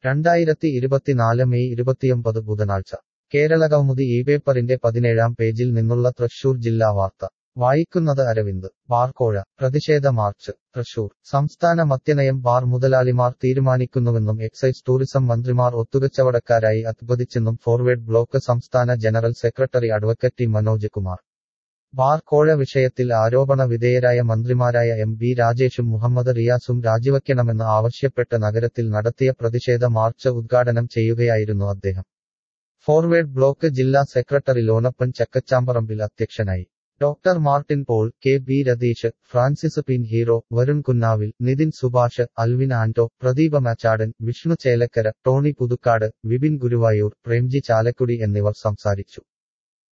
രണ്ടായിരത്തി ഇരുപത്തിനാല് മെയ് ഇരുപത്തിയൊമ്പത് ബുധനാഴ്ച കേരളകൗമുദി ഈ പേപ്പറിന്റെ പതിനേഴാം പേജിൽ നിന്നുള്ള തൃശൂർ ജില്ലാ വാർത്ത വായിക്കുന്നത് അരവിന്ദ് ബാർക്കോഴ പ്രതിഷേധ മാർച്ച് തൃശൂർ സംസ്ഥാന മദ്യനയം ബാർ മുതലാളിമാർ തീരുമാനിക്കുന്നുവെന്നും എക്സൈസ് ടൂറിസം മന്ത്രിമാർ ഒത്തുകച്ചവടക്കാരായി അത്ഭുതിച്ചെന്നും ഫോർവേഡ് ബ്ലോക്ക് സംസ്ഥാന general secretary advocate T Manoj Kumar bar കോഴ വിഷയത്തിൽ ആരോപണ വിധേയരായ മന്ത്രിമാരായ എം ബി രാജേഷും മുഹമ്മദ് റിയാസും രാജിവയ്ക്കണമെന്ന് ആവശ്യപ്പെട്ട് നഗരത്തിൽ നടത്തിയ പ്രതിഷേധ മാർച്ച് ഉദ്ഘാടനം ചെയ്യുകയായിരുന്നു അദ്ദേഹം ഫോർവേഡ് ബ്ലോക്ക് ജില്ലാ സെക്രട്ടറി ലോനപ്പൻ ചക്കച്ചാമ്പറമ്പിൽ അധ്യക്ഷനായി doctor Martin Paul K B Ratheesh Francis പിൻ ഹീറോ വരുൺ കുന്നാവിൽ നിതിൻ സുഭാഷ് അൽവിൻ ആന്റോ പ്രദീപ മച്ചാടൻ വിഷ്ണു ചേലക്കര ടോണി പുതുക്കാട് വിപിൻ ഗുരുവായൂർ പ്രേംജി ചാലക്കുടി എന്നിവർ സംസാരിച്ചു